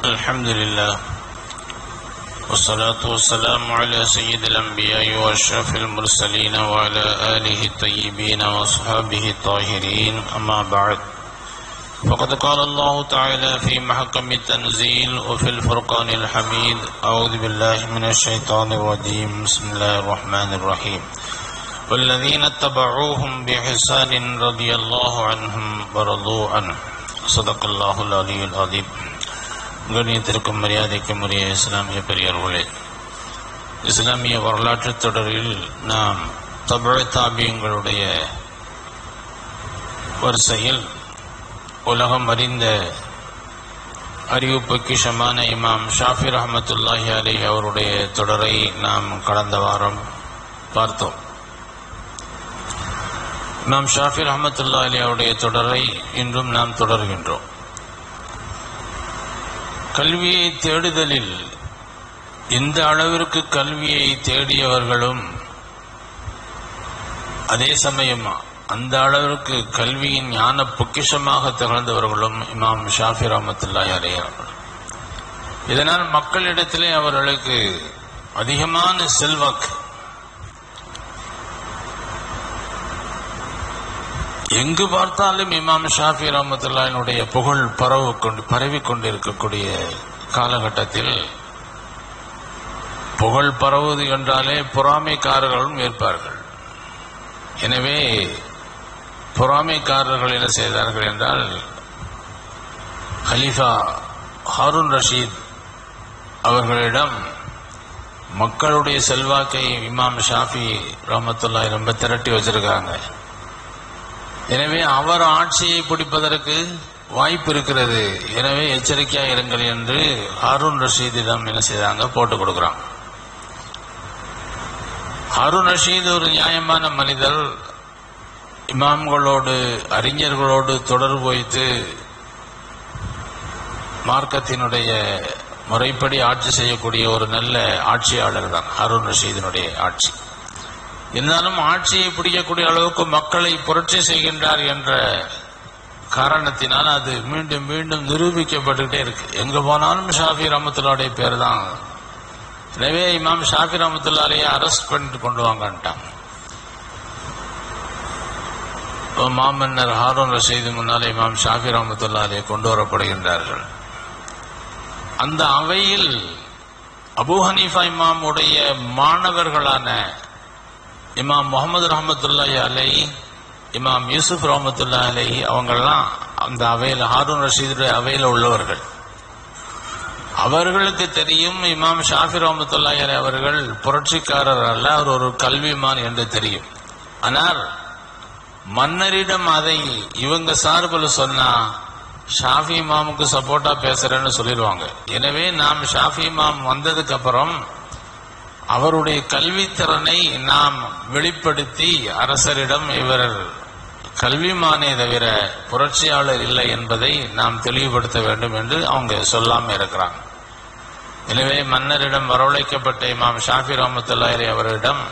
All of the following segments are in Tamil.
الحمد لله والصلاة والسلام على سيد الأنبياء وأشرف المرسلين وعلى آله الطيبين وأصحابه الطاهرين أما بعد فقد قال الله تعالى في محكم التنزيل وفي الفرقان الحميد أعوذ بالله من الشيطان الرجيم بسم الله الرحمن الرحيم والذين اتبعوهم بإحسان رضي الله عنهم ورضوا عنه صدق الله العلي العظيم கண்ணியத்திற்கும் மரியாதைக்கும் உரிய இஸ்லாமிய பெரியவர்களே இஸ்லாமிய வரலாற்றுத் தொடரில் நாம் தமிழ் தாபியங்களுடைய வரிசையில் உலகம் அறிந்த அறிவு பொக்கிஷமான இமாம் ஷாஃபி ரஹமத்துல்லாஹி அலி அவருடைய தொடரை நாம் கடந்த வாரம் பார்த்தோம் இமாம் ஷாஃபி ரஹமத்துல்லா அலி அவருடைய தொடரை இன்றும் நாம் தொடர்கின்றோம் கல்வியை தேடுதலில் எந்த அளவிற்கு கல்வியை தேடியவர்களும் அதே சமயம் அந்த அளவிற்கு கல்வியின் ஞான பொக்கிஷமாக திகழ்ந்தவர்களும் இமாம் ஷாஃபி ரஹமத்துல்லாஹி அலி அவர்கள் இதனால் மக்களிடத்திலே அவர்களுக்கு அதிகமான செல்வாக்கு எங்கு பார்த்தாலும் இமாம் ஷாஃபி ரஹமத்துல்லாயினுடைய புகழ் பரவு கொண்டு பரவி கொண்டிருக்கக்கூடிய காலகட்டத்தில் புகழ் பரவுவது என்றாலே பொறாமைக்காரர்களும் ஏற்பார்கள் எனவே பொறாமைக்காரர்கள் என்ன செய்தார்கள் என்றால் ஹலீஃபா ஹாரூன் ரஷீத் அவர்களிடம் மக்களுடைய செல்வாக்கை இமாம் ஷாஃபி ரஹமத்துல்லாய் ரொம்ப திரட்டி வச்சிருக்காங்க எனவே அவர் ஆட்சியை பிடிப்பதற்கு வாய்ப்பு இருக்கிறது எனவே எச்சரிக்கையா இருங்கள் என்று ஹாரூன் ரஷீதிடம் என்ன செய்தாங்க போட்டு கொடுக்குறாங்க ஹாரூன் ரஷீத் ஒரு நியாயமான மனிதர் இமாம்களோடு அறிஞர்களோடு தொடர்பு வைத்து மார்க்கத்தினுடைய முறைப்படி ஆட்சி செய்யக்கூடிய ஒரு நல்ல ஆட்சியாளர் தான் ஹாரூன் ரஷீதினுடைய ஆட்சி இருந்தாலும் ஆட்சியை பிடிக்கக்கூடிய அளவுக்கு மக்களை புரட்சி செய்கின்றார் என்ற காரணத்தினால் அது மீண்டும் மீண்டும் நிரூபிக்கப்பட்டுக்கிட்டே இருக்கு எங்க போனாலும் ஷாஃபி ரஹமத்துல்லாவுடைய பேர் தான் எனவே இமாம் ஷாஃபி ரஹமத்துல்லாலேயே அரெஸ்ட் பண்ணிட்டு கொண்டு வாங்கன்ட்டாங்க மாமன்னர் ஹாரூன் ரஷீது முன்னாலே இமாம் ஷாஃபி ரஹமத்துல்லாலே கொண்டு வரப்படுகின்றார்கள் அந்த அவையில் அபு ஹனீஃபா இமாம் உடைய மாணவர்களான இமாம் முகமது ரஹமத்துல்லாஹி அலை இமாம் யூசுப் ரஹமத்துல்லா அலை அவங்கெல்லாம் அந்த அவையில் ஹாரூன் ரஷீதுடைய அவையில் உள்ளவர்கள் அவர்களுக்கு தெரியும் இமாம் ஷாஃபி ரஹமத்துல்லாஹி அலை அவர்கள் புரட்சிக்காரர் அல்ல அவர் ஒரு கல்விமான் என்று தெரியும் ஆனால் மன்னரிடம் அதை இவங்க சார்பில் சொன்னா ஷாஃபி இமாமுக்கு சப்போர்ட்டா பேசுறேன்னு சொல்லிடுவாங்க எனவே நாம் ஷாஃபி இமாம் வந்ததுக்கு அப்புறம் அவருடைய கல்வித்திறனை நாம் வெளிப்படுத்தி அரசரிடம் இவர் கல்விமானே தவிர புரட்சியாளர் இல்லை என்பதை நாம் தெளிவுபடுத்த வேண்டும் என்று அவங்க சொல்லாம இருக்கிறாங்க எனவே மன்னரிடம் வரவழைக்கப்பட்ட இமாம் ஷாஃபி ரஹமத்துல்லாரி அவரிடம்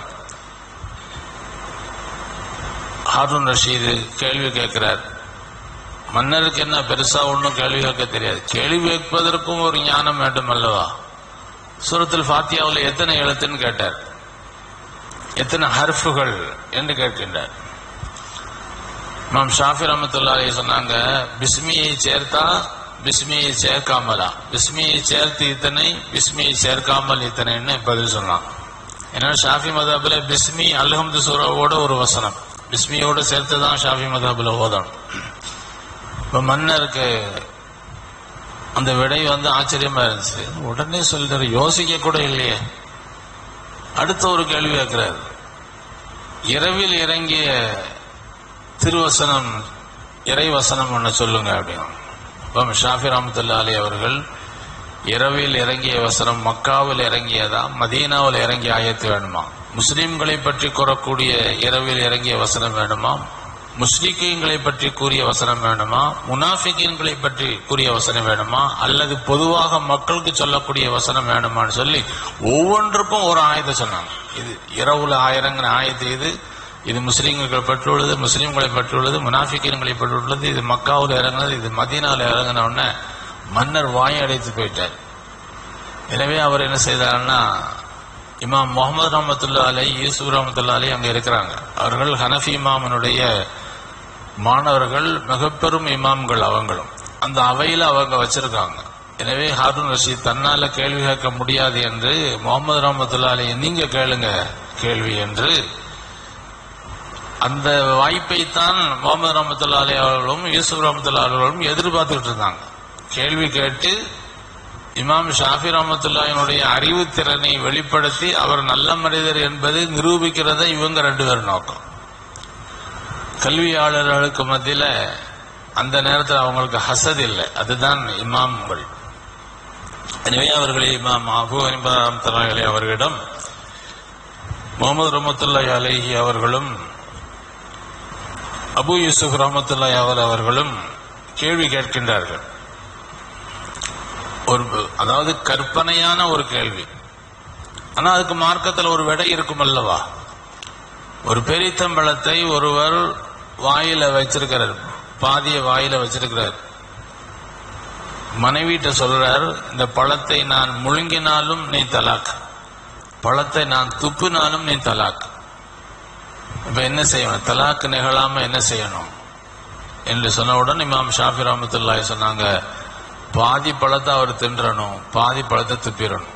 ஹாரூன் ரஷீது கேள்வி கேட்கிறார் மன்னருக்கு என்ன பெருசா ஒன்றும் கேள்வி கேட்க தெரியாது கேள்வி கேட்பதற்கும் ஒரு ஞானம் வேண்டும் அல்லவா சூரத்தில் ஃபாத்தியாவில் எத்தனை எழுத்துன்னு கேட்டார் எத்தனை ஹர்ஃபுகள் என்று கேட்கின்றார் மாம் ஷாஃபி ரஹமத்துல்லாஹி சொன்னாங்க பிஸ்மியை சேர்த்தா பிஸ்மியை சேர்க்காமலா பிஸ்மியை சேர்த்து இத்தனை பிஸ்மியை சேர்க்காமல் இத்தனைன்னு பதில் சொன்னான் ஏன்னா ஷாஃபி மதாபில் பிஸ்மி அல்ஹம்து சூராவோட ஒரு வசனம் பிஸ்மியோட சேர்த்து தான் ஷாஃபி மதாபில் ஓதணும் இப்போ மன்னருக்கு அந்த விடை வந்து ஆச்சரியமா இருந்துச்சு உடனே சொல்றாரு யோசிக்க கூட இல்லையே அடுத்த ஒரு கேள்வி கேட்கிறார் இரவில் இறங்கிய திருவசனம் இறைவசனம் ஒன்று சொல்லுங்க அப்படின்னு ஷாஃபி ரஹமத்துல்லா அலி அவர்கள் இரவில் இறங்கிய வசனம் மக்காவில் இறங்கியதா மதீனாவில் இறங்கிய ஆயத்து வேணுமா முஸ்லிம்களை பற்றி கூறக்கூடிய இரவில் இறங்கிய வசனம் வேணுமா முஸ்லிக்கீன்களை பற்றி கூறிய வசனம் வேணுமா முனாஃபிகீன்களை பற்றி கூறிய வசனம் வேணுமா அல்லது பொதுவாக மக்களுக்கு சொல்லக்கூடிய வசனம் வேணுமான்னு சொல்லி ஒவ்வொன்றுக்கும் ஒரு ஆயத்தை சொன்னாங்க இது இரவுல ஆயிரங்கிற ஆயத்து இது இது முஸ்லீம்களை பற்றுள்ளது முஸ்லீம்களை பற்றுள்ளது முனாஃபிக்கீன்களை பற்றுள்ளது இது மக்காவில் இறங்குனது இது மதீனாவில் இறங்கின உடனே மன்னர் வாய் அடைத்து போயிட்டார் எனவே அவர் என்ன செய்தார்னா இமாம் முகமது ரஹமத்துல்லா அலை யூசுப் ரஹமத்துல்லா அலை அங்க இருக்கிறாங்க அவர்கள் ஹனஃபி இமாமனுடைய மாணவர்கள் மிக பெரும் இமாம்கள் அவங்களும் அந்த அவையில அவங்க வச்சிருக்காங்க எனவே ஹாரூன் ரஷீத் தன்னால கேள்வி கேட்க முடியாது என்று முகமது ரஹமத்துல்லா அலை நீங்க கேளுங்க கேள்வி என்று அந்த வாய்ப்பை தான் முகமது ரஹமத்துல்லா அலி அவர்களும் யூசுப் ரஹமத்துல்லா அவர்களும் எதிர்பார்த்துட்டு இருந்தாங்க கேள்வி கேட்டு இமாம் ஷாஃபி ரஹமத்துல்லாவினுடைய அறிவு திறனை வெளிப்படுத்தி அவர் நல்ல மனிதர் என்பதை நிரூபிக்கிறத இவங்க ரெண்டு பேரும் நோக்கம் கல்வியாளர்களுக்கு மத்தியில அந்த நேரத்தில் அவங்களுக்கு ஹசத் இல்லை அதுதான் இமாம்கள் எனவே அவர்களை இமாம் அபு ஹனிபா ரஹமத்துல்லாஹி அலைஹி அவர்களிடம் முகமது ரஹமத்துல்லாஹி அலைஹி அவர்களும் அபு யூசுப் ரஹமத்துல்லாஹி அவர் அவர்களும் கேள்வி கேட்கின்றார்கள் ஒரு அதாவது கற்பனையான ஒரு கேள்வி ஆனா அதுக்கு மார்க்கத்தில் ஒரு விடை இருக்கும் அல்லவா ஒரு பெரித்தம்பழத்தை ஒருவர் வாயில வச்சிருக்கிறார் பாதிய வாயில வச்சிருக்கிறார் மனைவிட்ட சொல்றார் இந்த பழத்தை நான் முழுங்கினாலும் நீ தலாக் பழத்தை நான் துப்பினாலும் நீ தலாக் இப்ப என்ன செய்யணும் தலாக்கு நிகழாம என்ன செய்யணும் என்று சொன்னவுடன் இமாம் ஷாஃபி ரஹமத்துல்லாஹி சொன்னாங்க பாதி பழத்தை அவர் தின்றணும் பாதி பழத்தை துப்பிடணும்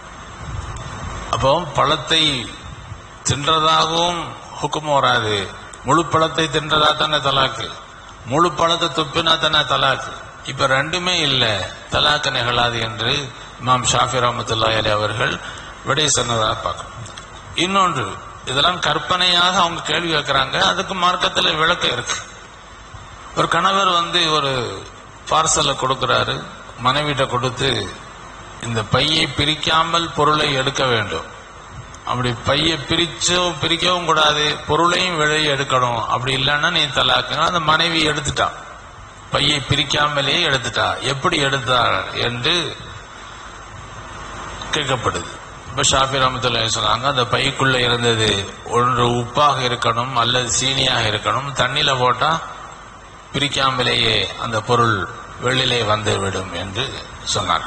அப்போ பழத்தை தின்றதாகவும் ஹுக்கம் வராது முழு பழத்தை தின்றதா தானே தலாக்கு முழு பழத்தை துப்பினா தானே தலாக்கு இப்ப ரெண்டுமே இல்ல தலாக்கு நிகழாது என்று இமாம் ஷாஃபி ரஹமத்துல்லாஹி அலைஹி அவர்கள் விடை சொன்னதாக பார்க்கணும் இன்னொன்று இதெல்லாம் கற்பனையாக அவங்க கேள்வி கேட்கறாங்க அதுக்கு மார்க்கத்தில் விளக்கம் இருக்கு ஒரு கணவர் வந்து ஒரு பார்சலை கொடுக்கிறாரு மனைவிட்ட கொடுத்து இந்த பையை பிரிக்காமல் பொருளை எடுக்க வேண்டும் அப்படி பையை பிரிச்சோ பிரிக்கவும் கூடாது பொருளையும் வெளியே எடுக்கணும் அப்படி இல்லைன்னா நீ தலாக்கு அந்த மனைவி எடுத்துட்டான் பையை பிரிக்காமலே எடுத்துட்டா எப்படி எடுத்தாள் என்று கேட்கப்படுது இப்ப ஷாஃபி ரஹமத்துல்லாஹி சொன்னாங்க அந்த பைக்குள்ள இருந்தது ஒன்று உப்பாக இருக்கணும் அல்லது சீனியாக இருக்கணும் தண்ணியில போட்டா பிரிக்காமலேயே அந்த பொருள் வெளியிலே வந்து விடும் என்று சொன்னார்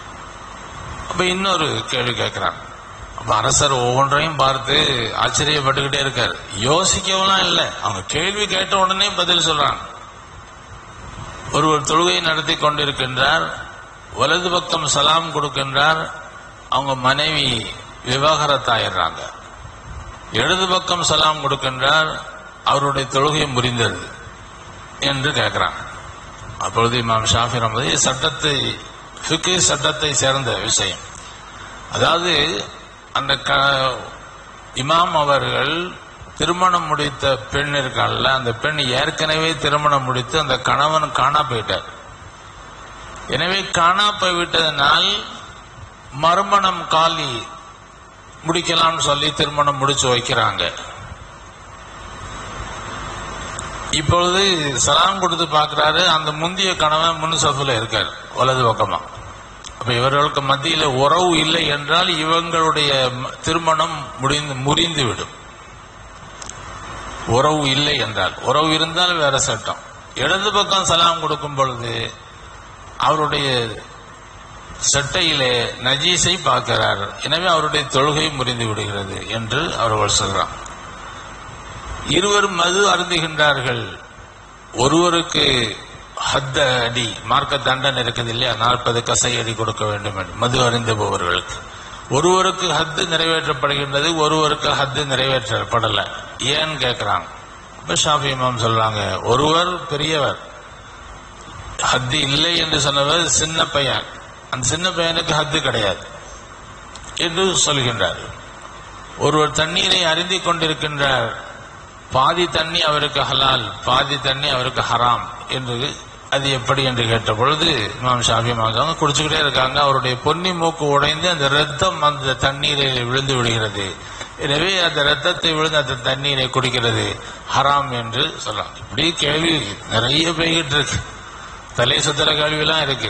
அப்ப இன்னொரு கேள்வி கேட்கிறாங்க அப்ப அரசர் ஒவ்வொன்றையும் பார்த்து ஆச்சரியப்பட்டுக்கிட்டே இருக்காரு யோசிக்கவும் இல்லை அவங்க கேள்வி கேட்ட உடனே பதில் சொல்றாங்க ஒருவர் தொழுகை நடத்தி கொண்டிருக்கின்றார் வலது பக்கம் சலாம் கொடுக்கின்றார் அவங்க மனைவி விவாகரத்தாயிடுறாங்க இடது பக்கம் சலாம் கொடுக்கின்றார் அவருடைய தொழுகை முறிந்தது என்று கேட்கிறாங்க அப்பொழுது இமாம் ஷாஃபி ரமதி சட்டத்தை ஃபிக்கு சட்டத்தை சேர்ந்த விஷயம் அதாவது அந்த க- இமாம் அவர்கள் திருமணம் முடித்த பெண் இருக்காள்ல அந்த பெண் ஏற்கனவே திருமணம் முடித்து அந்த கணவன் காணா போயிட்டார் எனவே காணா போய்விட்டதனால் மறுமணம் காலி முடிக்கலாம்னு சொல்லி திருமணம் முடிச்சு வைக்கிறாங்க இப்பொழுது சலாம் கொடுத்து பார்க்கிறாரு அந்த முந்திய கணவன் முன் சஃப்ல இருக்கார் வலது பக்கமா அப்ப இவர்களுக்கு மத்தியில உறவு இல்லை என்றால் இவங்களுடைய ம- திருமணம் முடிந்து முறிந்து விடும் உறவு இல்லை என்றால் உறவு இருந்தால் வேற சட்டம் இடது பக்கம் சலாம் கொடுக்கும் பொழுது அவருடைய சட்டையிலே நஜீஸை பார்க்கிறார் எனவே அவருடைய தொழுகை முறிந்து விடுகிறது என்று அவர்கள் சொல்றான் இருவரும் மது அருந்துகின்றார்கள் ஒருவருக்கு ஹத்த அடி மார்க்க தண்டனை இருக்குது இல்லையா நாற்பது கசை அடி கொடுக்க வேண்டும் என்று மது அருந்துபவர்களுக்கு ஒருவருக்கு ஹத்து நிறைவேற்றப்படுகின்றது ஒருவருக்கு ஹத்து நிறைவேற்றப்படல ஏன்னு கேட்கிறாங்க இப்ப ஷாஃபி இமாம் சொல்றாங்க ஒருவர் பெரியவர் ஹத்து இல்லை என்று சொன்னவர் சின்ன பையன் அந்த சின்ன பையனுக்கு ஹத்து கிடையாது என்று சொல்கின்றார் ஒருவர் தண்ணீரை அருந்திக் கொண்டிருக்கின்றார் பாதி தண்ணி அவருக்கு ஹலால் பாதி தண்ணி அவருக்கு ஹராம் என்று அது எப்படி என்று கேட்ட பொழுது இமாம் ஷாஃபி அவங்க குடிச்சுக்கிட்டே இருக்காங்க அவருடைய பொன்னி மூக்கு உடைந்து அந்த ரத்தம் அந்த தண்ணீரில் விழுந்து விடுகிறது எனவே அந்த ரத்தத்தை விழுந்து அந்த தண்ணீரை குடிக்கிறது ஹராம் என்று சொல்றாங்க இப்படி கேள்வி நிறைய போய்கிட்டு இருக்கு தலை சுத்தர கேள்விலாம் இருக்கு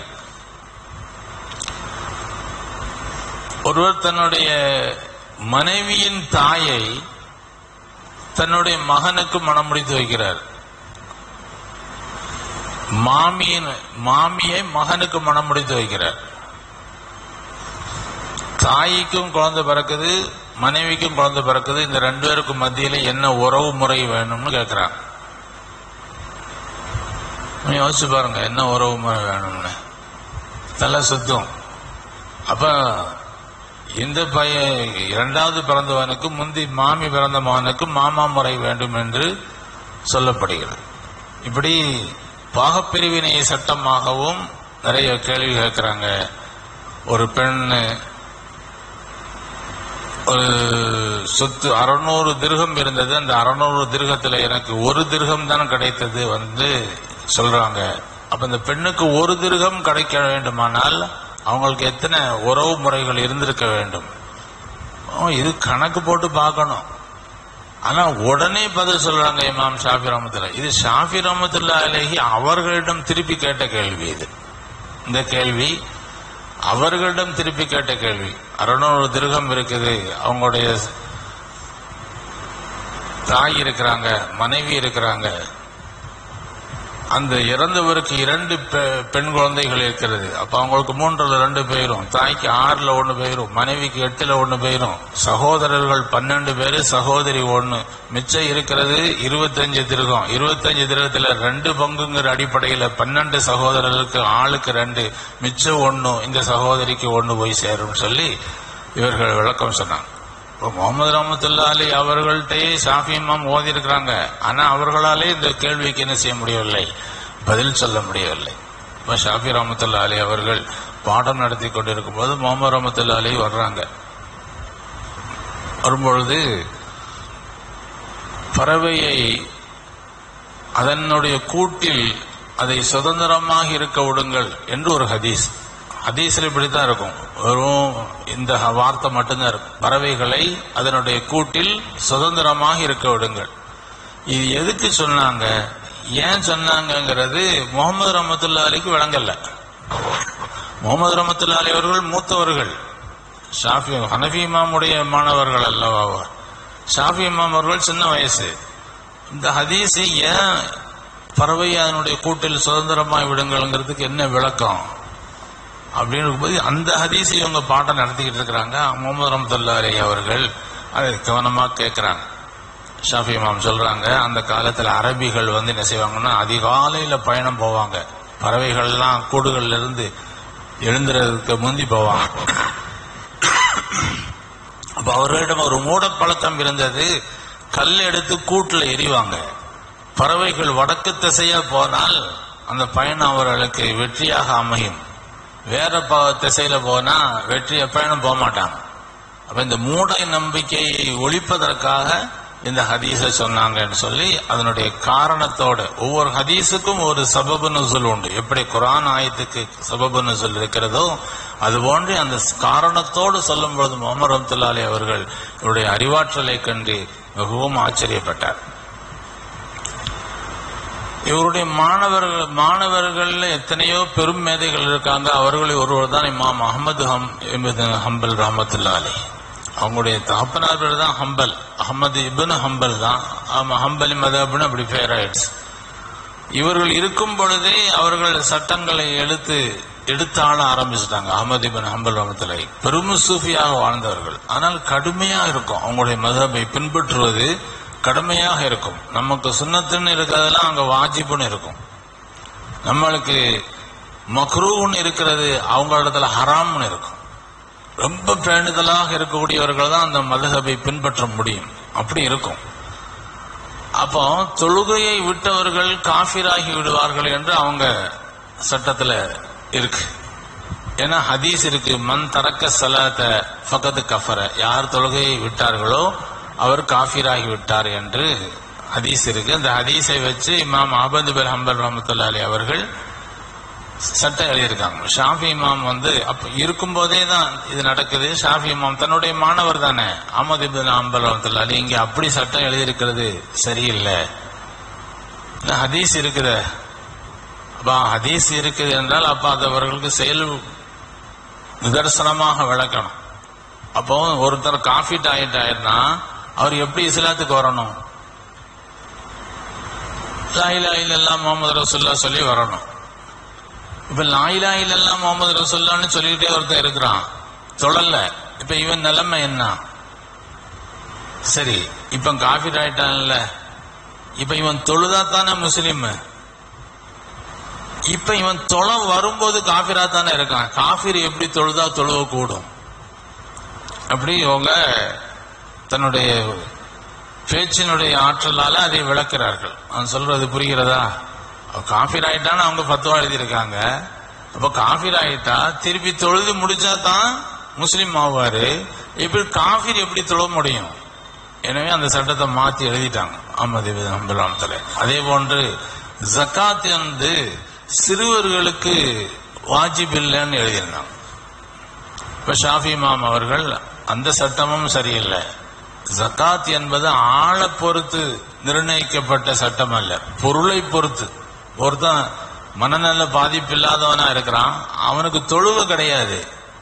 ஒருவர் தன்னுடைய மனைவியின் தாயை தன்னுடைய மகனுக்கு மனம் முடித்து வைக்கிறார் மாமியின் மாமியை மகனுக்கு மனம் முடித்து வைக்கிறார் தாய்க்கும் குழந்தை பிறக்குது மனைவிக்கும் குழந்தை பிறக்குது இந்த ரெண்டு பேருக்கும் மத்தியில என்ன உறவு முறை வேணும்னு கேட்கிறான் நீங்க யோசிச்சு பாருங்க என்ன உறவு முறை வேணும்னு தலை சுத்தம் அப்ப இந்த பையன் இரண்டாவது பிறந்தவனுக்கு முந்தி மாமி பிறந்த மகனுக்கு மாமா முறை வேண்டும் என்று சொல்லப்படுகிறது இப்படி பாகப்பிரிவினை சட்டமாகவும் நிறைய கேள்வி கேட்கிறாங்க ஒரு பெண் ஒரு சொத்து அறுநூறு திருகம் இருந்தது அந்த அறுநூறு திருகத்துல எனக்கு ஒரு திருகம் தான் கிடைத்தது வந்து சொல்றாங்க அப்ப இந்த பெண்ணுக்கு ஒரு திருகம் கிடைக்க வேண்டுமானால் அவங்களுக்கு எத்தனை உறவு முறைகள் இருந்திருக்க வேண்டும் ஓ, இது கணக்கு போட்டு பார்க்கணும் ஆனா உடனே பதில் சொல்றாங்க இமாம் ஷாஃபி ரஹமத்துல்லா இது ஷாஃபி ரஹமத்துல்லா அலேஹி அவர்களிடம் திருப்பி கேட்ட கேள்வி இது இந்த கேள்வி அவர்களிடம் திருப்பி கேட்ட கேள்வி அறுநூறு திருகம் இருக்குது அவங்களுடைய தாய் இருக்கிறாங்க மனைவி இருக்கிறாங்க அந்த இறந்தவருக்கு இரண்டு பெ- பெண் குழந்தைகள் இருக்கிறது அப்ப அவங்களுக்கு மூன்றுல ரெண்டு பேரும் தாய்க்கு ஆறுல ஒண்ணு போயிரும் மனைவிக்கு எட்டுல ஒண்ணு போயிரும் சகோதரர்கள் பன்னெண்டு பேரு சகோதரி ஒண்ணு மிச்சம் இருக்கிறது இருபத்தஞ்சு திருகம் இருபத்தஞ்சு திருகத்துல ரெண்டு பங்குங்கிற அடிப்படையில பன்னெண்டு சகோதரர்களுக்கு ஆளுக்கு ரெண்டு மிச்சம் ஒண்ணு இந்த சகோதரிக்கு ஒண்ணு போய் சேரும் சொல்லி இவர்கள் விளக்கம் சொன்னாங்க இப்போ முகமது ரஹமத்துல்லா அலி அவர்கள்ட்டே ஷாஃபி இமாம் ஓதி இருக்கிறாங்க ஆனா அவர்களாலே இந்த கேள்விக்கு என்ன செய்ய முடியவில்லை பதில் சொல்ல முடியவில்லை இப்போ ஷாஃபி ரஹமத்துல்லா அலி அவர்கள் பாடம் நடத்தி கொண்டிருக்கும் போது முகமது ரஹமத்துல்லா அலி வர்றாங்க வரும்பொழுது பறவையை அதனுடைய கூட்டில் அதை சுதந்திரமாக இருக்க விடுங்கள் என்று ஒரு ஹதீஸ் ஹதீஸ்ல இப்படித்தான் இருக்கும் வெறும் இந்த வார்த்தை மட்டும்தான் இருக்கும் பறவைகளை அதனுடைய கூட்டில் சுதந்திரமாக இருக்க விடுங்கள் இது எதுக்கு சொன்னாங்க ஏன் சொன்னாங்கங்கிறது முகமது ரஹமத்துல்லா அலிக்கு விளங்கல முகமது ரஹமத்துல்லா அலி அவர்கள் மூத்தவர்கள் ஷாஃபி ஹனஃபி இமாமுடைய மாணவர்கள் அல்லவா அவர். ஷாஃபி இமாம் அவர்கள் சின்ன வயசு இந்த ஹதீஸை ஏன் பறவை அதனுடைய கூட்டில் சுதந்திரமாய் விடுங்கள்ங்கிறதுக்கு என்ன விளக்கம் அப்படின்னு இருக்கும்போது அந்த ஹதீஸை இவங்க பாடம் நடத்திக்கிட்டு இருக்கிறாங்க முகமது ரஹமத்துல்லா அலி அவர்கள் அதை கவனமா கேட்கிறாங்க ஷாஃபி இமாம் சொல்றாங்க அந்த காலத்துல அரபிகள் வந்து என்ன செய்வாங்கன்னா அதிகாலையில பயணம் போவாங்க பறவைகள்லாம் கூடுகள்ல இருந்து எழுந்துறதுக்கு முந்தி போவாங்க அப்ப அவர்களிடம் ஒரு மூடப்பழக்கம் இருந்தது கல் எடுத்து கூட்டுல எறிவாங்க பறவைகள் வடக்கு திசையா போனால் அந்த பயணம் அவர்களுக்கு வெற்றியாக அமையும் வேற ப- திசையில போனா வெற்றி பயணம் போக மாட்டாங்க அப்ப இந்த மூட நம்பிக்கையை ஒழிப்பதற்காக இந்த ஹதீஸை சொன்னாங்கன்னு சொல்லி அதனுடைய காரணத்தோட ஒவ்வொரு ஹதீஸுக்கும் ஒரு சபபு நுசுல் உண்டு எப்படி குரான் ஆயத்துக்கு சபபு நுசுல் இருக்கிறதோ அது போன்று அந்த காரணத்தோடு சொல்லும் பொழுது முகமது ரம்துல்லாலி அவர்கள் இவருடைய அறிவாற்றலை கண்டு மிகவும் ஆச்சரியப்பட்டார் இவருடைய மாணவர்கள் மாணவர்கள்ல எத்தனையோ பெரும் மேதைகள் இருக்காங்க அவர்களில் ஒருவர் தான் இமாம் அகமது ஹம் இப்னு ஹம்பல் ரஹமத்துல்லா அலி அவங்களுடைய தகப்பனார் பேர் தான் ஹம்பல் அகமது இப்னு ஹம்பல் தான் ஆமா ஹம்பலி மதப்னு அப்படி பேர் ஆயிடுச்சு இவர்கள் இருக்கும் பொழுதே அவர்கள் சட்டங்களை எடுத்து எடுத்து ஆள ஆரம்பிச்சிட்டாங்க அகமது இபின் ஹம்பல் ரஹமத்துல்லாஹி பெரும் சூஃபியாக வாழ்ந்தவர்கள் ஆனால் கடுமையா இருக்கும் அவங்களுடைய மதபை பின்பற்றுவது கடுமையாக இருக்கும் நமக்கு சுன்னத்துன்னு இருக்கிறதெல்லாம் அங்க வாஜிபுன்னு இருக்கும் நம்மளுக்கு மக்ரூன்னு இருக்கிறது அவங்க இடத்துல ஹராம்னு இருக்கும் ரொம்ப பேணுதலாக இருக்கக்கூடியவர்கள் தான் அந்த மதுஹபை பின்பற்ற முடியும் அப்படி இருக்கும் அப்போ தொழுகையை விட்டவர்கள் காஃபிராகி விடுவார்கள் என்று அவங்க சட்டத்துல இருக்கு ஏன்னா ஹதீஸ் இருக்கு மன் தரக்க சலாத்த ஃபகது கஃபர யார் தொழுகையை விட்டார்களோ அவர் காஃபிராகி விட்டார் என்று ஹதீஸ் இருக்கு அந்த ஹதீஸை வச்சு இமாம் அபது பின் ஹம்பல் ரஹமத்துல்லா அலி அவர்கள் சட்டம் எழுதியிருக்காங்க ஷாஃபி இமாம் வந்து அப்ப இருக்கும்போதே தான் இது நடக்குது ஷாஃபி இமாம் தன்னுடைய மாணவர் தானே அஹமது இபின் அம்பல் ரஹமத்துல்லா அலி இங்க அப்படி சட்டம் எழுதியிருக்கிறது சரியில்லை இந்த ஹதீஸ் இருக்குதே அப்ப ஹதீஸ் இருக்குது என்றால் அப்ப அது அவர்களுக்கு செயல் நிதர்சனமாக விளக்கணும் அப்போ ஒருத்தர் காஃபிட் ஆயிட்டாயிருன்னா அவர் எப்படி இஸ்லாத்துக்கு வரணும் லாயிலா இல்லல்லாம் முகமது ரசூல்லா சொல்லி வரணும் இப்ப லாயிலா இல்லல்லாம் முகமது ரசூல்லான்னு சொல்லிக்கிட்டே ஒருத்தன் இருக்கிறான் தொழல இப்ப இவன் நிலைமை என்ன சரி இப்ப காஃபிர் ஆயிட்டான்ல இப்ப இவன் தொழுதா தானே முஸ்லீம் இப்ப இவன் தொழ வரும்போது காஃபிரா தானே இருக்கான் காஃபிர் எப்படி தொழுதா தொழுவ கூடும் அப்படி இவங்க தன்னுடைய பேச்சினுடைய ஆற்றலால அதை விளக்குறார்கள் அவன் சொல்றது புரிகிறதா காஃபிர் ஆயிட்டான்னு அவங்க பத்துவா எழுதியிருக்காங்க அப்ப காஃபிர் ஆயிட்டா திருப்பி தொழுது முடிச்சா தான் முஸ்லீம் ஆவாரு இப்படி காஃபிர் எப்படி தொழ முடியும் எனவே அந்த சட்டத்தை மாத்தி எழுதிட்டாங்க அஹமது அம்பலாமத்துல அதே போன்று ஜக்காத் வந்து சிறுவர்களுக்கு வாஜிப் இல்லைன்னு எழுதியிருந்தாங்க இப்ப ஷாஃபி இமாம் அவர்கள் அந்த சட்டமும் சரியில்லை ஜக்காத் என்பது ஆளை பொறுத்து நிர்ணயிக்கப்பட்ட சட்டம் அல்ல பொருளை பொறுத்து ஒருத்தன் மனநல பாதிப்பு இல்லாதவனா இருக்கிறான் அவனுக்கு தொழுவு கிடையாது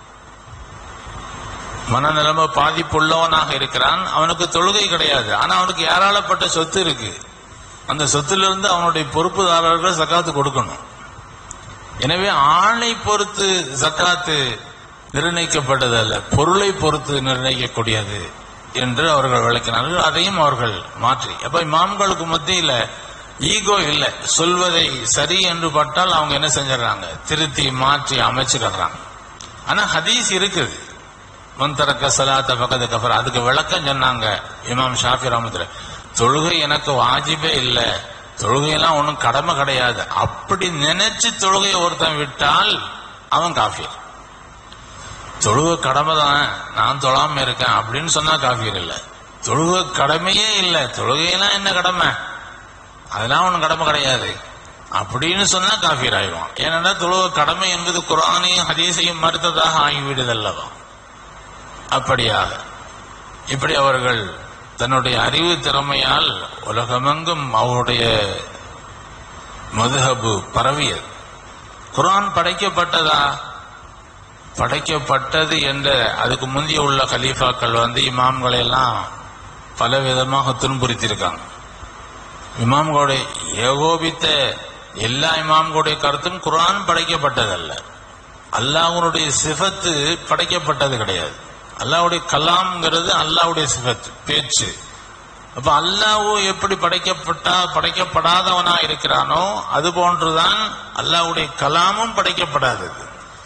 மனநிலைமை பாதிப்பு உள்ளவனாக இருக்கிறான் அவனுக்கு தொழுகை கிடையாது ஆனா அவனுக்கு ஏராளப்பட்ட சொத்து இருக்கு அந்த சொத்திலிருந்து அவனுடைய பொறுப்புதாரர்கள் சக்காத்து கொடுக்கணும் எனவே ஆளை பொறுத்து சக்காத்து நிர்ணயிக்கப்பட்டது அல்ல பொருளை பொறுத்து நிர்ணயிக்கக்கூடியது என்று அவர்கள் விளக்கினார்கள் அதையும் அவர்கள் மாற்றி அப்ப இமாம்களுக்கு மத்தியில ஈகோ இல்லை சொல்வதை சரி என்று பட்டால் அவங்க என்ன செஞ்சிடறாங்க திருத்தி மாற்றி அமைச்சுக்கிறாங்க ஆனா ஹதீஸ் இருக்குது மந்தரக்க சலாத்த பக்கத்து கஃபர் அதுக்கு விளக்கம் சொன்னாங்க இமாம் ஷாஃபி ரஹமத்துல தொழுகை எனக்கு வாஜிபே இல்ல தொழுகையெல்லாம் ஒன்றும் கடமை கிடையாது அப்படி நினைச்சு தொழுகையை ஒருத்தன் விட்டால் அவன் காஃபியர் தொழுகை கடமை தான் நான் தொழாம இருக்கேன் அப்படின்னு சொன்னா காஃபியர் இல்ல தொழுகை கடமையே இல்ல தொழுகையெல்லாம் என்ன கடமை அதெல்லாம் ஒன்றும் கடமை கிடையாது அப்படின்னு சொன்னா காஃபியர் ஆயிடுவான் ஏன்னா தொழுகை கடமை என்பது குரானையும் ஹதீஸையும் மறுத்ததாக ஆகிவிடுதல்லவா அப்படியாக இப்படி அவர்கள் தன்னுடைய அறிவு திறமையால் உலகமெங்கும் அவருடைய மதுஹபு பரவியது குரான் படைக்கப்பட்டதா படைக்கப்பட்டது என்ற அதுக்கு முந்தைய உள்ள கலீஃபாக்கள் வந்து இமாம்களை எல்லாம் பல விதமாக துன்புறுத்தியிருக்காங்க இமாம்களுடைய ஏகோபித்த எல்லா இமாம்களுடைய கருத்தும் குரான் படைக்கப்பட்டதல்ல அல்லாஹ்வுடைய சிஃபத்து படைக்கப்பட்டது கிடையாது அல்லாஹ்வுடைய கலாம்ங்கிறது அல்லாஹ்வுடைய சிஃபத் பேச்சு அப்ப அல்லாஹ் எப்படி படைக்கப்பட்டா படைக்கப்படாதவனா இருக்கிறானோ அது போன்றுதான் அல்லாஹ்வுடைய கலாமும் படைக்கப்படாதது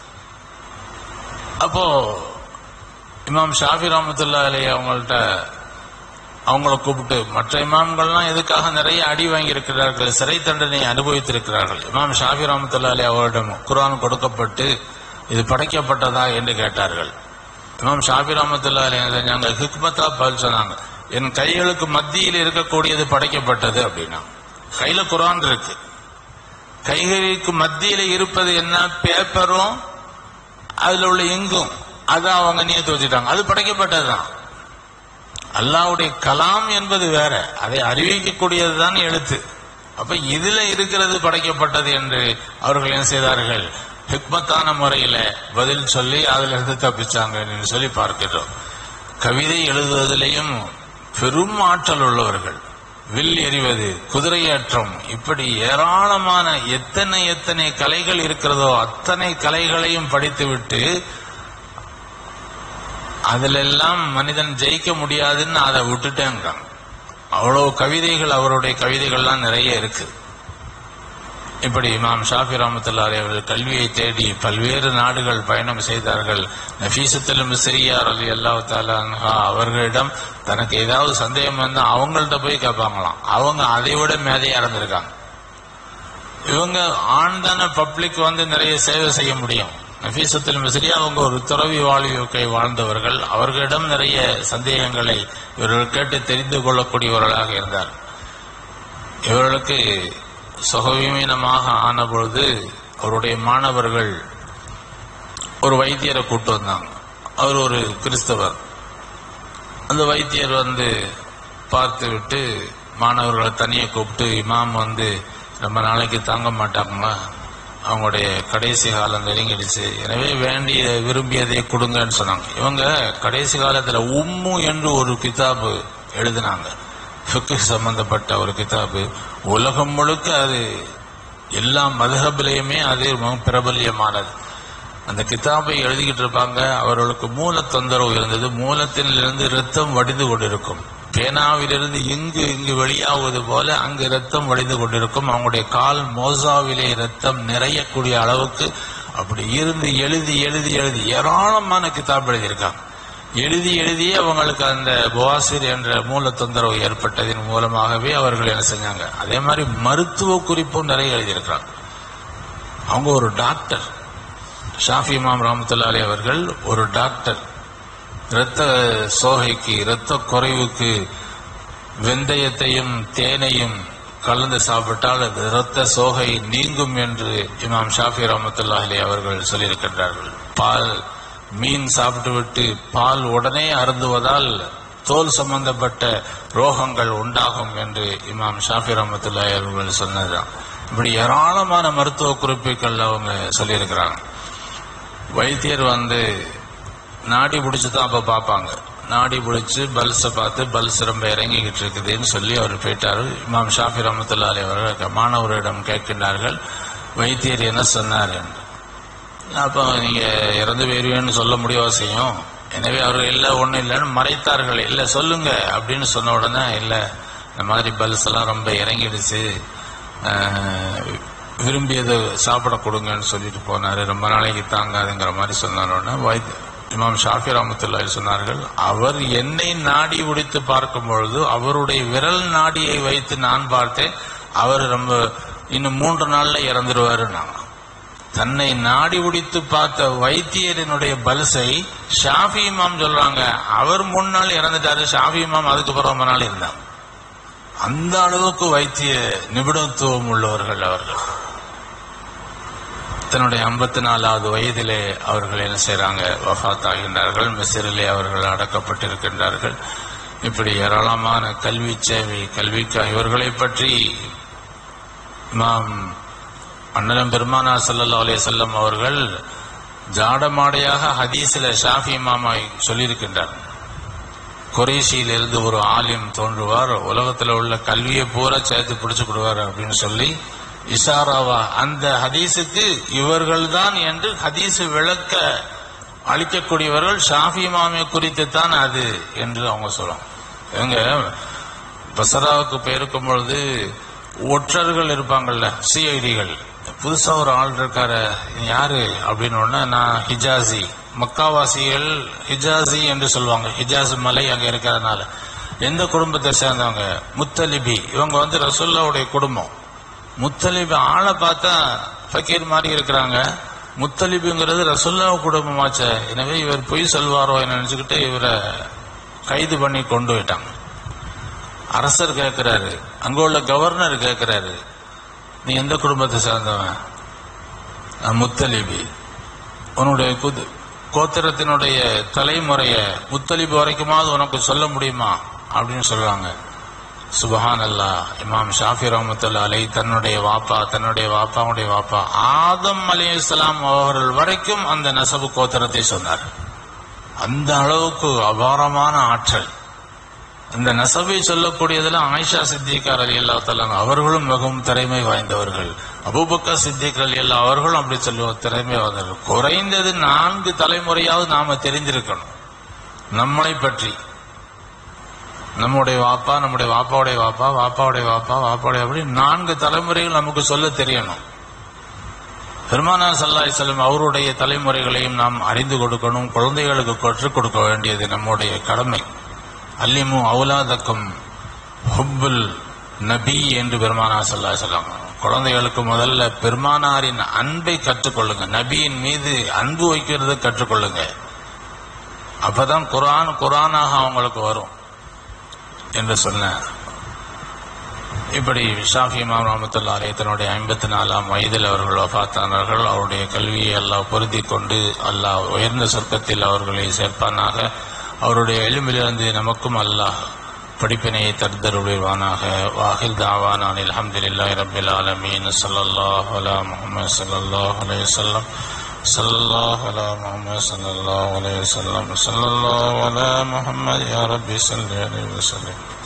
அப்போ இமாம் ஷாஃபி ரஹமத்துல்லா அலி அவங்கள்ட்ட அவங்கள கூப்பிட்டு மற்ற இமாம்கள்லாம் எதுக்காக நிறைய அடி வாங்கி இருக்கிறார்கள் சிறை தண்டனை அனுபவித்திருக்கிறார்கள் இமாம் ஷாஃபி ரஹமத்துல்லா அலி அவரிடம் குரான் கொடுக்கப்பட்டு இது படைக்கப்பட்டதா என்று கேட்டார்கள் இமாம் ஷாஃபி ரஹமத்துல்லா அலி நாங்கள் ஹிக்மத்தா பதில் சொன்னாங்க என் கைகளுக்கு மத்தியில் இருக்கக்கூடியது படைக்கப்பட்டது அப்படின்னா கையில குரான் இருக்கு கைகளுக்கு மத்தியில இருப்பது என்ன பேப்பரும் அதுல உள்ள எங்கும் அதை அவங்க நியத்து வச்சுட்டாங்க அது படைக்கப்பட்டதுதான் அல்லாவுடைய கலாம் என்பது வேற அதை அறிவிக்கக்கூடியதுதான் எழுத்து அப்ப இதுல இருக்கிறது படைக்கப்பட்டது என்று அவர்கள் என்ன செய்தார்கள் ஹிக்மத்தான முறையில பதில் சொல்லி அதுல இருந்து தப்பிச்சாங்க என்று சொல்லி பார்க்கிறோம் கவிதை எழுதுவதிலையும் பெரும் ஆற்றல் உள்ளவர்கள் வில் எறிவது குதிரையேற்றம் இப்படி ஏராளமான எத்தனை எத்தனை கலைகள் இருக்கிறதோ அத்தனை கலைகளையும் படித்துவிட்டு அதிலெல்லாம் மனிதன் ஜெயிக்க முடியாதுன்னு அதை விட்டுட்டேங்கிறாங்க அவ்வளவு கவிதைகள் அவருடைய கவிதைகள்லாம் நிறைய இருக்கு இப்படி இமாம் ஷாஃபி ரஹமத்துல்லாரி அவர்கள் கல்வியை தேடி பல்வேறு நாடுகள் பயணம் செய்தார்கள் நஃபீசத்தில் மிஸ்ரியார் அலி அல்லாஹ் தாலா அவர்களிடம் தனக்கு ஏதாவது சந்தேகம் வந்தா அவங்கள்ட்ட போய் கேட்பாங்களாம் அவங்க அதை விட மேதையா இருந்திருக்காங்க இவங்க ஆண் தானே பப்ளிக் வந்து நிறைய சேவை செய்ய முடியும் நஃபீசத்தில் மிஸ்ரி அவங்க ஒரு துறவி வாழ்க்கை வாழ்ந்தவர்கள் அவர்களிடம் நிறைய சந்தேகங்களை இவர்கள் கேட்டு தெரிந்து கொள்ளக்கூடியவர்களாக இருந்தார் இவர்களுக்கு சுகவீனமாக ஆன பொழுது அவருடைய மாணவர்கள் ஒரு வைத்தியரை கூட்டு வந்தாங்க அவர் ஒரு கிறிஸ்தவர் அந்த வைத்தியர் வந்து பார்த்து விட்டு மாணவர்களை தனியை கூப்பிட்டு இமாம் வந்து ரொம்ப நாளைக்கு தாங்க மாட்டாங்களா அவங்களுடைய கடைசி காலம் நெருங்கிடுச்சு எனவே வேண்டிய விரும்பியதை கொடுங்கன்னு சொன்னாங்க இவங்க கடைசி காலத்துல உம்மு என்று ஒரு கிதாபு எழுதினாங்க ஃபிக்கு சம்பந்தப்பட்ட ஒரு கிதாபு உலகம் முழுக்க அது எல்லா மதுஹபிலையுமே அது மிகவும் பிரபல்யமானது அந்த கிதாபை எழுதிக்கிட்டு இருப்பாங்க அவர்களுக்கு மூல தொந்தரவு இருந்தது மூலத்திலிருந்து ரத்தம் வடிந்து கொண்டிருக்கும் பேனாவிலிருந்து இங்கு இங்கு வெளியாவது போல அங்கு ரத்தம் வடிந்து கொண்டிருக்கும் அவங்களுடைய கால் மோசாவிலே ரத்தம் நிறையக்கூடிய அளவுக்கு அப்படி இருந்து எழுதி எழுதி எழுதி ஏராளமான கிதாப் எழுதியிருக்காங்க எழுதி எழுதியே அவங்களுக்கு அந்த புவாசிர் என்ற மூல தொந்தரவு ஏற்பட்டதின் மூலமாகவே அவர்கள் என்ன செஞ்சாங்க அதே மாதிரி மருத்துவ குறிப்பும் நிறைய எழுதியிருக்கிறாங்க அவங்க ஒரு டாக்டர் ஷாஃபி இமாம் ரஹமத்துல்லாலி அவர்கள் ஒரு டாக்டர் இரத்த சோகைக்கு இரத்த குறைவுக்கு வெந்தயத்தையும் தேனையும் கலந்து சாப்பிட்டால் அது இரத்த சோகை நீங்கும் என்று இமாம் ஷாஃபி ரஹமத்துல்லாஹி அவர்கள் சொல்லியிருக்கின்றார்கள் பால் மீன் சாப்பிட்டு விட்டு பால் உடனே அருந்துவதால் தோல் சம்பந்தப்பட்ட ரோகங்கள் உண்டாகும் என்று இமாம் ஷாஃபி ரஹமத்துல்லாஹி அவர்கள் சொன்னதுதான் இப்படி ஏராளமான மருத்துவ குறிப்புகள் அவங்க சொல்லியிருக்கிறாங்க வைத்தியர் வந்து நாடி பிடிச்சி தான் அப்போ பார்ப்பாங்க நாடி பிடிச்சி பல்ஸை பார்த்து பல்ஸ் ரொம்ப இறங்கிக்கிட்டு இருக்குதுன்னு சொல்லி அவர் போயிட்டாரு இமாம் ஷாஃபி ரஹமத்துல்லாலி அவர்கள் மாணவரிடம் கேட்கின்றார்கள் வைத்தியர் என்ன சொன்னார் என்று அப்போ நீங்க இறந்து போயிருவேன்னு சொல்ல முடியாத செய்யும் எனவே அவர் இல்லை ஒன்றும் இல்லைன்னு மறைத்தார்கள் இல்லை சொல்லுங்க அப்படின்னு சொன்ன உடனே இல்லை இந்த மாதிரி பல்ஸ் எல்லாம் ரொம்ப இறங்கிடுச்சு ஆஹ், விரும்பியதை சாப்பிட கொடுங்கன்னு சொல்லிட்டு போனாரு ரொம்ப நாளைக்கு தாங்காதுங்கிற மாதிரி சொன்னாரோன்னா வைத்திய இமாம் ஷாஃபி ரஹமத்துல்லாஹி சொன்னார்கள் அவர் என்னை நாடி உடித்து பார்க்கும் பொழுது அவருடைய விரல் நாடியை வைத்து நான் பார்த்தேன் அவர் ரொம்ப இன்னும் மூன்று நாள்ல இறந்துருவாரு தன்னை நாடி உடித்து பார்த்த வைத்தியரினுடைய பல்சை ஷாஃபி இமாம் சொல்றாங்க அவர் மூணு நாள் இறந்துட்டாரு ஷாஃபி இமாம் அதுக்கப்புறம் ரொம்ப நாள் இருந்தாங்க அந்த அளவுக்கு வைத்திய நிபுணத்துவம் உள்ளவர்கள் அவர்கள் தன்னுடைய ஐம்பத்தி நாலாவது வயதிலே அவர்கள் என்ன செய்றாங்க வஃத் ஆகின்றார்கள் மிசிறிலே அவர்கள் அடக்கப்பட்டிருக்கின்றார்கள் இப்படி ஏராளமான கல்வி சேவை கல்விக்கு இவர்களை பற்றி இமாம் அண்ணலம் பெருமானா ஸல்லல்லாஹு அலைஹி வஸல்லம் அவர்கள் ஜாடமாடையாக ஹதீஸில் ஷாஃபி இமாமை சொல்லியிருக்கின்றார் குறைஷியிலிருந்து ஒரு ஆலிம் தோன்றுவார் உலகத்தில் உள்ள கல்வியை பூரா சேர்த்து பிடிச்சு கொடுவார் அப்படின்னு சொல்லி இஷாராவா அந்த ஹதீஸுக்கு இவர்கள்தான் என்று ஹதீஸ் விளக்க அளிக்கக்கூடியவர்கள் ஷாஃபி இமாமை குறித்து தான் அது என்று அவங்க சொல்லுவாங்க இவங்க பசராவுக்கு போயிருக்கும் பொழுது ஒற்றர்கள் இருப்பாங்கல்ல சிஐடிகள் புதுசா ஒரு ஆள் இருக்காரு யாரு அப்படின்னு உடனே நான் ஹிஜாசி மக்காவாசிகள் ஹிஜாசி என்று சொல்லுவாங்க ஹிஜாஸ் மலை அங்க இருக்கிறதுனால எந்த குடும்பத்தை சேர்ந்தவங்க முத்தலிபி இவங்க வந்து ரசுல்லாவுடைய குடும்பம் முத்தலிபி ஆளை பார்த்தா ஃபக்கீர் மாதிரி இருக்கிறாங்க முத்தலிபுங்கிறது ரசுல்லா குடும்பமாச்சே எனவே இவர் பொய் சொல்வாரோ நினைச்சுக்கிட்டு இவரை கைது பண்ணி கொண்டு போயிட்டாங்க அரசர் கேட்கிறாரு அங்க உள்ள கவர்னர் கேட்கிறாரு நீ எந்த குடும்பத்தை சேர்ந்தவன் நான் முத்தலிபி உன்னுடைய குது கோத்திரத்தினுடைய தலைமுறைய முத்தலிபு வரைக்குமாவது உனக்கு சொல்ல முடியுமா அப்படின்னு சொல்றாங்க சுபஹான் அல்லா இமாம் ஷாஃபி ரஹமத்துல்லா அலை தன்னுடைய வாப்பா தன்னுடைய வாப்பாவுடைய வாப்பா ஆதம் அலைஹிஸ்ஸலாம் அவர்கள் வரைக்கும் அந்த நசபு கோத்திரத்தை சொன்னார் அந்த அளவுக்கு அபாரமான ஆற்றல் அந்த நசபை சொல்லக்கூடியதுல ஆயிஷா சித்திகார் அலி அல்லா அவர்களும் மிகவும் திறமை வாய்ந்தவர்கள் அபூபக்கர் சித்திக் அலி அல்லா அவர்களும் அப்படி சொல்லுவோம் திறமை வாய்ந்தவர்கள் குறைந்தது நான்கு தலைமுறையாவது நாம தெரிஞ்சிருக்கணும் நம்மளை பற்றி நம்முடைய வாப்பா நம்முடைய வாப்பாவுடைய வாப்பா வாப்பாவுடைய வாப்பா வாப்பாவுடைய அப்படி நான்கு தலைமுறைகள் நமக்கு சொல்ல தெரியணும் பெருமானா சல்லாஹ் செல்லம் அவருடைய தலைமுறைகளையும் நாம் அறிந்து கொடுக்கணும் குழந்தைகளுக்கு கற்றுக் கொடுக்க வேண்டியது நம்முடைய கடமை அல்லிமு அவுலாதக்கும் ஹுப்புல் நபி என்று பெருமானா சல்லா சொல்லாங்க குழந்தைகளுக்கு முதல்ல பெருமானாரின் அன்பை கற்றுக்கொள்ளுங்க நபியின் மீது அன்பு வைக்கிறது கற்றுக்கொள்ளுங்க அப்பதான் குரான் குரானாக அவங்களுக்கு வரும் என்று சொன்ன இப்படி ஷாஃபி இமாம் ரஹமத்துல்லா அலைஹி தன்னுடைய ஐம்பத்தி நாலாம் வயதில் அவர்கள் வஃபாத்தானார்கள் அவருடைய கல்வியை அல்லாஹ் பொருத்தி கொண்டு அல்லாஹ் உயர்ந்த சொர்க்கத்தில் அவர்களை சேர்ப்பானாக அவருடைய எலும்பிலிருந்து நமக்கும் அல்லாஹ் படிப்பினையை தருதருள்வானாக வாஹில் தாவானான் அல்ஹம்துலில்லாஹி ரப்பில் ஆலமீன் ஸல்லல்லாஹு அலா முஹம்மது ஸல்லல்லாஹு அலைஹி வஸல்லம் ஸல்லல்லாஹு அலா முஹம்மது ஸல்லல்லாஹு அலைஹி வஸல்லம் ஸல்லல்லாஹு அலா முஹம்மது யா ரப்பி ஸல்லி அலைஹி வஸல்லம்